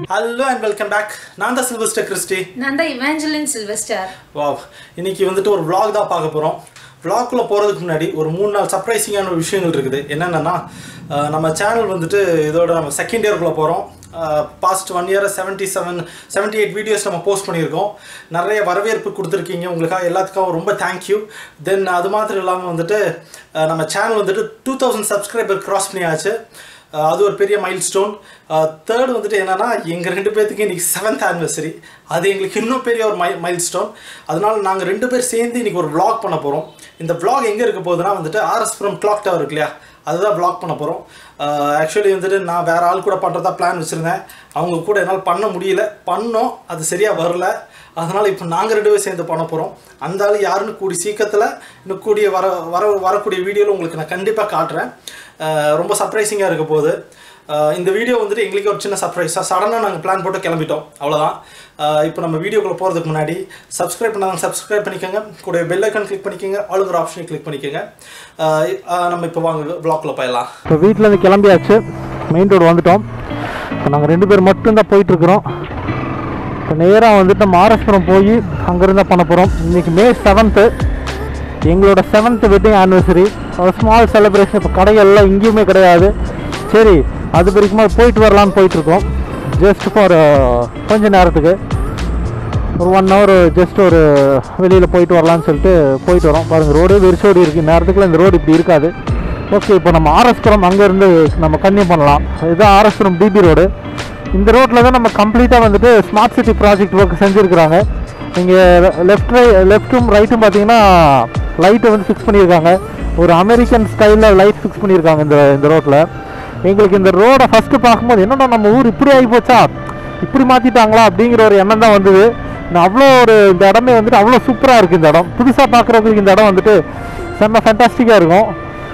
hello and welcome back நான் தான் Sylvester Christie நான் தான் இவாஞ்சலின் சில்வஸ்டர் வாவ் இன்னைக்கு வந்துட்டு ஒரு vlog தான் பார்க்க போகிறோம் vlogக்குள்ள போகிறதுக்கு முன்னாடி ஒரு மூணு நாள் சர்ப்ரைசிங்கான ஒரு விஷயங்கள் இருக்குது என்னென்னா நம்ம சேனல் வந்துட்டு இதோட நம்ம செகண்ட் இயர்க்குள்ளே போகிறோம் past one year seventy seven seventy eight videos நம்ம போஸ்ட் பண்ணியிருக்கோம் நிறைய வரவேற்பு கொடுத்துருக்கீங்க உங்களுக்காக எல்லாத்துக்கும் ரொம்ப தேங்க்யூ தென் அது மாத்திரம் இல்லாமல் வந்துட்டு அஹ், நம்ம சேனல் வந்துட்டு டூ தௌசண்ட் சப்ஸ்கிரைபர் கிராஸ் பண்ணியாச்சு அஹ் அது ஒரு பெரிய மைல் ஸ்டோன் தேர்ட் வந்துட்டு என்னன்னா எங்கள் ரெண்டு பேர்த்துக்கு இன்னைக்கு செவன்த் ஆனிவர்சரி அது எங்களுக்கு இன்னும் பெரிய ஒரு மை மைல் ஸ்டோன் அதனால நாங்கள் ரெண்டு பேர் சேர்ந்து இன்னைக்கு ஒரு vlog பண்ண போகிறோம் இந்த vlog எங்கே இருக்க போகுதுன்னா வந்துட்டு ஆர்எஸ்புரம் கிளாக் டவர் இருக்கு இல்லையா அதுதான் vlog பண்ண போகிறோம் ஆக்சுவலி வந்துட்டு நான் வேற ஆள் கூட பண்ணுறதா பிளான் வச்சுருந்தேன் அவங்க கூட என்னால் பண்ண முடியல பண்ணோம் அது சரியாக வரல அதனால் இப்போ நாங்கள் ரெண்டு பேரும் சேர்ந்து பண்ண போகிறோம் அந்த ஆள் யாருன்னு கூடி சீக்கிரத்தில் இன்னும் கூடிய வர வர வரக்கூடிய வீடியோவில் உங்களுக்கு நான் கண்டிப்பாக காட்டுறேன் அஹ் ரொம்ப சர்ப்ரைசிங்காக இருக்க போகுது அஹ் இந்த வீடியோ வந்துட்டு எங்களுக்கு ஒரு சின்ன சர்ப்ரைஸாக சடனாக நாங்கள் பிளான் போட்டு கிளம்பிட்டோம் அவ்வளோதான் இப்போ நம்ம வீடியோக்குள்ளே போகிறதுக்கு முன்னாடி சப்ஸ்கிரைப் பண்ணாங்க சப்ஸ்கிரைப் பண்ணிக்கோங்க கூட பெல் ஐக்கான் கிளிக் பண்ணிக்கோங்க ஆளுங்கிற ஆப்ஷனை கிளிக் பண்ணிக்கோங்க அஹ் அஹ் நம்ம இப்போ வாங்க பிளாக்ல போயிடலாம் இப்போ வீட்டிலேருந்து கிளம்பியாச்சு மெயின் ரோடு வந்துட்டோம் இப்போ நாங்கள் ரெண்டு பேர் மட்டும்தான் போயிட்டுருக்குறோம் இப்போ நேராக வந்துட்டு நம்ம ஆர்எஸ்புரம் போய் அங்கேருந்து பண்ண போகிறோம் இன்றைக்கி மே செவன்த்து எங்களோட செவன்த் வெட்டிங் ஆனிவர்சரி ஒரு ஸ்மால் செலிப்ரேஷன் இப்போ கடைகள்லாம் எங்கேயுமே கிடையாது சரி அது வரைக்குமா போயிட்டு வரலான்னு போயிட்டுருக்கோம் ஜஸ்ட் ஃபார் கொஞ்ச நேரத்துக்கு ஒரு ஒன் ஹவர் ஜஸ்ட் ஒரு வெளியில் போயிட்டு வரலாம்னு சொல்லிட்டு போயிட்டு வரோம் பாருங்கள் ரோடு வெறிச்சோடி இருக்குது நேரத்துக்குள்ள இந்த ரோடு இப்படி இருக்காது ஓகே இப்போ நம்ம ஆர்எஸ்புரம் அங்கேருந்து நம்ம கன்னியூ பண்ணலாம் இதுதான் ஆர்எஸ்புரம் டிபி ரோடு இந்த ரோட்டில் தான் நம்ம கம்ப்ளீட்டாக வந்துட்டு ஸ்மார்ட் சிட்டி ப்ராஜெக்ட் ஒர்க் செஞ்சுருக்கிறாங்க இங்கே லெஃப்ட் ரை லெஃப்ட்டும் ரைட்டும் பார்த்தீங்கன்னா லைட்டை வந்து ஃபிக்ஸ் பண்ணியிருக்காங்க ஒரு அமெரிக்கன் ஸ்டைலில் லைட் ஃபிக்ஸ் பண்ணியிருக்காங்க இந்த இந்த ரோட்டில் எங்களுக்கு இந்த ரோடை ஃபஸ்ட்டு பார்க்கும்போது என்னடா நம்ம ஊர் இப்படி ஆகி போச்சா இப்படி மாற்றிட்டாங்களா அப்படிங்கிற ஒரு எண்ணம் தான் வந்தது நான் அவ்வளோ ஒரு இந்த இடமே வந்துட்டு அவ்வளோ சூப்பராக இருக்குது இந்த இடம் புதுசாக பார்க்குறதுக்கு இந்த இடம் வந்துட்டு செம்ம ஃபேண்டாஸ்டிக்காக இருக்கும்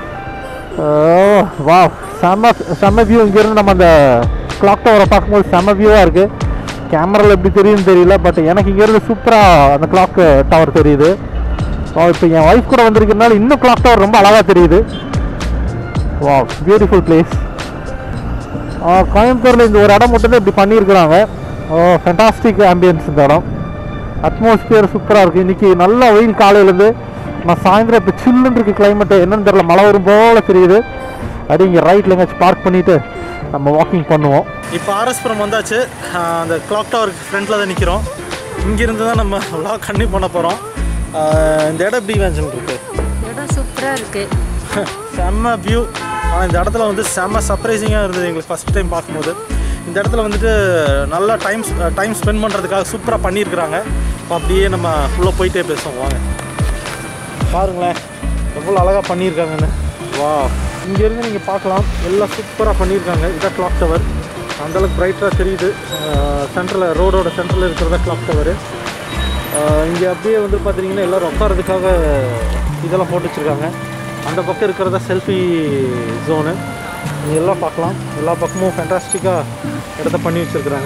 வா செம்ம செம்ம வியூ இங்கேருந்து நம்ம அந்த கிளாக் டவரை பார்க்கும்போது செம்ம வியூவாக இருக்குது கேமராவில் எப்படி தெரியுதுன்னு தெரியல பட் எனக்கு இங்கேருந்து சூப்பராக அந்த கிளாக் டவர் தெரியுது இப்போ என் ஒய்ஃப் கூட வந்திருக்கிறதுனால இன்னும் கிளாக் டவர் ரொம்ப அழகாக தெரியுது வா பியூட்டிஃபுல் பிளேஸ் கோயம்புத்தூரில் இந்த ஒரு இடம் மட்டும் தான் இப்படி பண்ணியிருக்கிறாங்க ஓ ஃபென்டாஸ்டிக் ஆம்பியன்ஸ் இந்த இடம் அட்மாஸ்பியர் சூப்பராக இருக்குது இன்றைக்கி நல்ல வெயில் காலையிலேருந்து நான் சாயந்தரம் இப்போ சில்லுன்னு இருக்குது கிளைமேட்டு என்னன்னு தெரியல மழை வரும் போல தெரியுது அப்படி இங்கே ரைட்டில் எங்கேயாச்சும் பார்க் பண்ணிவிட்டு நம்ம வாக்கிங் பண்ணுவோம் இப்போ ஆர்எஸ்புரம் வந்தாச்சு அஹ் அந்த கிளாக் டவருக்கு ஃப்ரண்ட்டில் தான் நிற்கிறோம் இங்கிருந்து தான் நம்ம vlog கண்டினியூ பண்ண போகிறோம் இந்த இடம் எப்படி வேஞ்சல் இருக்கு இடம் சூப்பராக இருக்கு செம்ம வியூ ஆனால் இந்த இடத்துல வந்து செம்ம சர்ப்ரைசிங்காக இருந்தது எங்களுக்கு ஃபஸ்ட் டைம் பார்க்கும்போது இந்த இடத்துல வந்துட்டு நல்லா டைம் டைம் ஸ்பெண்ட் பண்ணுறதுக்காக சூப்பராக பண்ணியிருக்கிறாங்க இப்போ அப்படியே நம்ம உள்ளே போயிட்டே பேசுவோம் வாங்க பாருங்களேன் எவ்வளோ அழகாக பண்ணியிருக்காங்கன்னு வா இங்கேருந்து நீங்கள் பார்க்கலாம் எல்லாம் சூப்பராக பண்ணியிருக்காங்க இதான் கிளாக் டவர் அந்தளவுக்கு பிரைட்டாக தெரியுது சென்டரில் ரோடோட சென்டரில் இருக்கிறதா கிளாக் டவர் இங்கே அப்படியே வந்து பார்த்தீங்கன்னா எல்லோரும் உட்காரதுக்காக இதெல்லாம் போட்டு வச்சுருக்காங்க அந்த பக்கம் இருக்கிறதா செல்ஃபி ஜோனு நீங்கள் எல்லாம் பார்க்கலாம் எல்லா பக்கமும் ஃபேண்டாஸ்டிக்காக இடத்த பண்ணி வச்சுருக்குறாங்க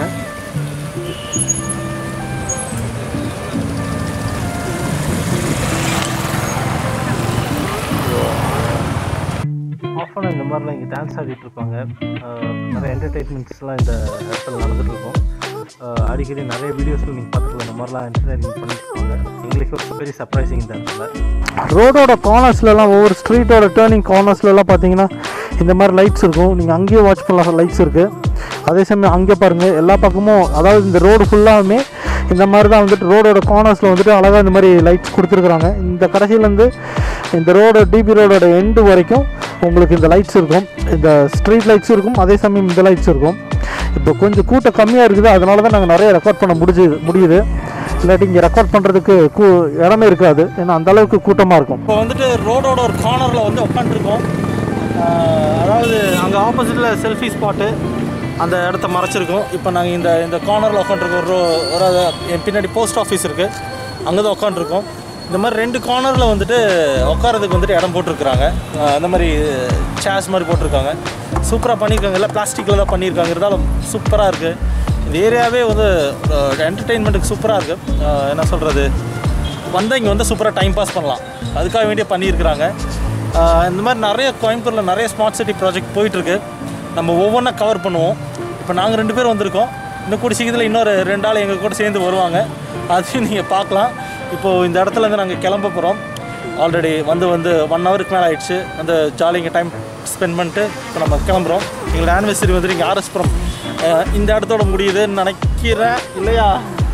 ஆஃபனாக இந்த மாதிரிலாம் இங்கே டான்ஸ் ஆடிட்டு இருப்பாங்க அஹ் நிறைய என்டர்டெயின்மெண்ட்ஸ்லாம் இந்த இடத்துல நடந்துட்டு இருக்கும் அஹ் அடிக்கடி நிறைய வீடியோஸில் நீங்கள் பார்த்துருக்கலாம் இந்த மாதிரிலாம் என்டர்டெயின்மெண்ட் பண்ணிட்டு இருப்பாங்க எங்களுக்கு ஒரு பெரிய சர்ப்ரைசிங் இந்த இடத்துல ரோடோட கார்னர்ஸ்லலாம் ஒவ்வொரு ஸ்ட்ரீட்டோட டேர்னிங் கார்னர்ஸ்லலாம் பார்த்தீங்கன்னா இந்த மாதிரி லைட்ஸ் இருக்கும் நீங்கள் அங்கேயே வாட்ச் பண்ணலாம் லைட்ஸ் இருக்குது அதே சமயம் அங்கே பாருங்கள் எல்லா பக்கமும் அதாவது இந்த ரோடு ஃபுல்லாகவுமே இந்த மாதிரி தான் வந்துட்டு ரோடோட கார்னர்ஸில் வந்துட்டு அழகாக இந்த மாதிரி லைட்ஸ் கொடுத்துருக்குறாங்க இந்த கடைசியிலேருந்து இந்த ரோடு டிபி ரோடோட எண்டு வரைக்கும் உங்களுக்கு இந்த லைட்ஸ் இருக்கும் இந்த ஸ்ட்ரீட் லைட்ஸ் இருக்கும் அதே சமயம் இந்த லைட்ஸ் இருக்கும் இப்போ கொஞ்சம் கூட்டம் கம்மியாக இருக்குது அதனால தான் நாங்கள் நிறைய ரெக்கார்ட் பண்ண முடிஞ்சுது முடியுது இல்லாட்டி இங்கே ரெக்கார்ட் பண்ணுறதுக்கு கூ இடமே இருக்காது ஏன்னா அந்த அளவுக்கு கூட்டமாக இருக்கும் இப்போ வந்துட்டு ரோடோட ஒரு கார்னரில் வந்து உட்காந்துருக்கோம் அதாவது அங்கே ஆப்போசிட்டில் செல்ஃபி ஸ்பாட்டு அந்த இடத்த மறைச்சிருக்கோம் இப்போ நாங்கள் இந்த இந்த கார்னரில் உட்காந்துருக்கோம் ஒரு ரோ- ஒரு அது- என் பின்னாடி போஸ்ட் ஆஃபீஸ் இருக்குது அங்கே தான் உட்காந்துருக்கோம் இந்த மாதிரி ரெண்டு கார்னரில் வந்துட்டு உட்காரதுக்கு வந்துட்டு இடம் போட்டிருக்கிறாங்க அஹ் அந்த மாதிரி சேர்ஸ் மாதிரி போட்டிருக்காங்க சூப்பராக பண்ணியிருக்காங்க எல்லாம் பிளாஸ்டிக்கில் தான் பண்ணியிருக்காங்க இருந்தாலும் சூப்பராக இருக்குது இந்த ஏரியாவே வந்து என்டர்டெயின்மெண்ட்டுக்கு சூப்பராக இருக்குது என்ன சொல்கிறது வந்தால் இங்கே வந்து சூப்பராக டைம் பாஸ் பண்ணலாம் அதுக்காக வேண்டிய பண்ணியிருக்கிறாங்க ஆஹ் இந்த மாதிரி நிறைய கோயம்புத்தூரில் நிறைய ஸ்மார்ட் சிட்டி ப்ராஜெக்ட் போயிட்டுருக்கு நம்ம ஒவ்வொன்றா கவர் பண்ணுவோம் இப்போ நாங்கள் ரெண்டு பேரும் வந்திருக்கோம் இன்னும் கூடி சீக்கிரத்தில் இன்னொரு ரெண்டு ஆள் எங்கள் கூட சேர்ந்து வருவாங்க அதையும் நீங்கள் பார்க்கலாம் இப்போது இந்த இடத்துல இருந்து நாங்கள் கிளம்ப போகிறோம் ஆல்ரெடி வந்து வந்து ஒன் ஹவருக்கு மேலே ஆயிடுச்சு அந்த ஜாலிங்க டைம் ஸ்பெண்ட் பண்ணிட்டு இப்போ நம்ம கிளம்புறோம் எங்களோட ஆனிவர்சரி வந்துட்டு இங்கே ஆர்எஸ்புரம் அஹ், இந்த இடத்தோட முடியுதுன்னு நினைக்கிறேன் இல்லையா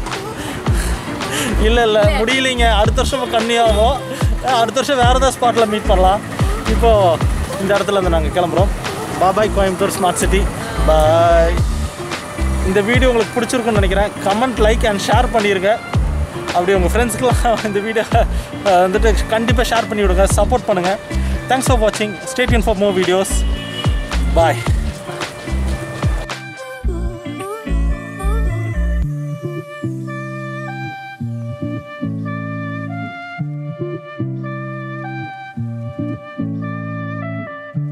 இல்லை இல்லை முடியலைங்க அடுத்த வருஷம் கன்னியாகும் அடுத்த வருஷம் வேறு ஏதாவது ஸ்பாட்டில் மீட் பண்ணலாம் இப்போது இந்த இடத்துல இருந்து நாங்கள் கிளம்புறோம் bye bye Coimbatore smart city bye இந்த வீடியோ உங்களுக்கு பிடிச்சிருக்குன்னு நினைக்கிறேன் கமெண்ட் லைக் அண்ட் ஷேர் பண்ணிடுங்க அப்படி உங்கள் ஃப்ரெண்ட்ஸ்க்குலாம் இந்த வீடியோ வந்துட்டு கண்டிப்பாக ஷேர் பண்ணி விடுங்க சப்போர்ட் பண்ணுங்கள் தேங்க்ஸ் ஃபார் வாட்சிங் state in for more videos bye